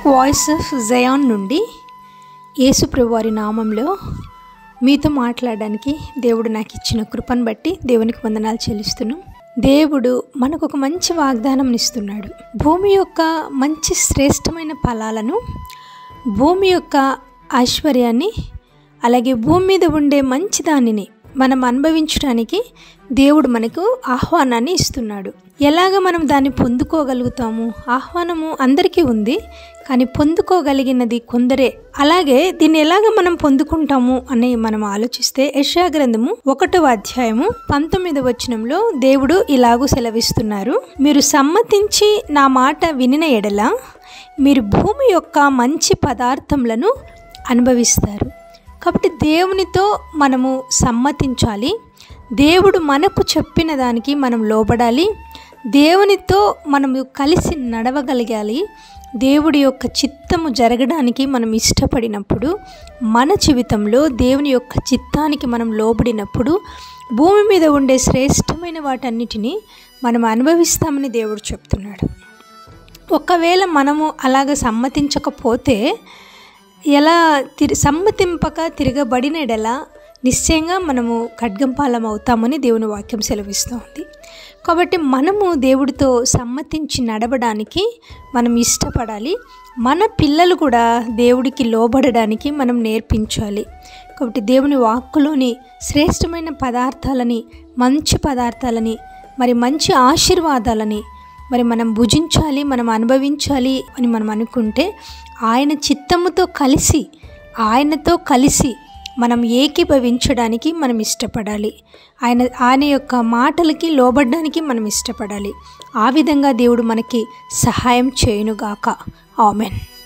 voice of Zion నుండి యేసుప్రభు వారి నామంలో మీతో మాట్లాడడానికి దేవుడు నాకు ఇచ్చిన కృపను బట్టి దేవునికి వందనాలు చెల్లిస్తున్నాం దేవుడు మనకు ఒక మంచి వాగ్దానం ఇస్తున్నాడు భూమి యొక్క మంచి శ్రేష్టమైన ఫలాలను భూమి యొక్క ఐశ్వర్యాన్ని అలాగే భూమి మీద ఉండే మంచి దానిని మనం అనుభవించడానికి దేవుడు మనకు ఆహ్వానాన్ని ఇస్తున్నాడు ఎలాగ మనం దాన్ని పొందుకోగలుగుతాము ఆహ్వానము అందరికీ ఉంది కానీ పొందుకోగలిగినది కొందరే అలాగే దీన్ని ఎలాగ మనం పొందుకుంటాము అని మనం ఆలోచిస్తే యశా గ్రంథము ఒకటవ అధ్యాయము పంతొమ్మిదవ వచనంలో దేవుడు ఇలాగూ సెలవిస్తున్నారు మీరు సమ్మతించి నా మాట వినిన ఎడల మీరు భూమి యొక్క మంచి పదార్థములను అనుభవిస్తారు కాబట్టి దేవునితో మనము సమ్మతించాలి దేవుడు మనకు చెప్పిన దానికి మనం లోబడాలి దేవునితో మనము కలిసి నడవగలగాలి దేవుడి యొక్క చిత్తము జరగడానికి మనం ఇష్టపడినప్పుడు మన జీవితంలో దేవుని యొక్క చిత్తానికి మనం లోబడినప్పుడు భూమి మీద ఉండే శ్రేష్టమైన వాటన్నిటినీ మనం అనుభవిస్తామని దేవుడు చెప్తున్నాడు ఒకవేళ మనము అలాగ సమ్మతించకపోతే ఎలా తిరి సమ్మతింపక తిరగబడినడలా నిశ్చయంగా మనము ఖడ్గంపాలం అవుతామని దేవుని వాక్యం సెలవిస్తోంది కాబట్టి మనము దేవుడితో సమ్మతించి నడవడానికి మనం ఇష్టపడాలి మన పిల్లలు కూడా దేవుడికి లోబడడానికి మనం నేర్పించాలి కాబట్టి దేవుని వాక్కులోని శ్రేష్టమైన పదార్థాలని మంచి పదార్థాలని మరి మంచి ఆశీర్వాదాలని మరి మనం భుజించాలి మనం అనుభవించాలి అని మనం అనుకుంటే ఆయన చిత్తముతో కలిసి ఆయనతో కలిసి మనం ఏకీభవించడానికి మనం ఇష్టపడాలి ఆయన ఆయన యొక్క మాటలకి లోబడడానికి మనం ఇష్టపడాలి ఆ విధంగా దేవుడు మనకి సహాయం చేయునుగాక ఆమెన్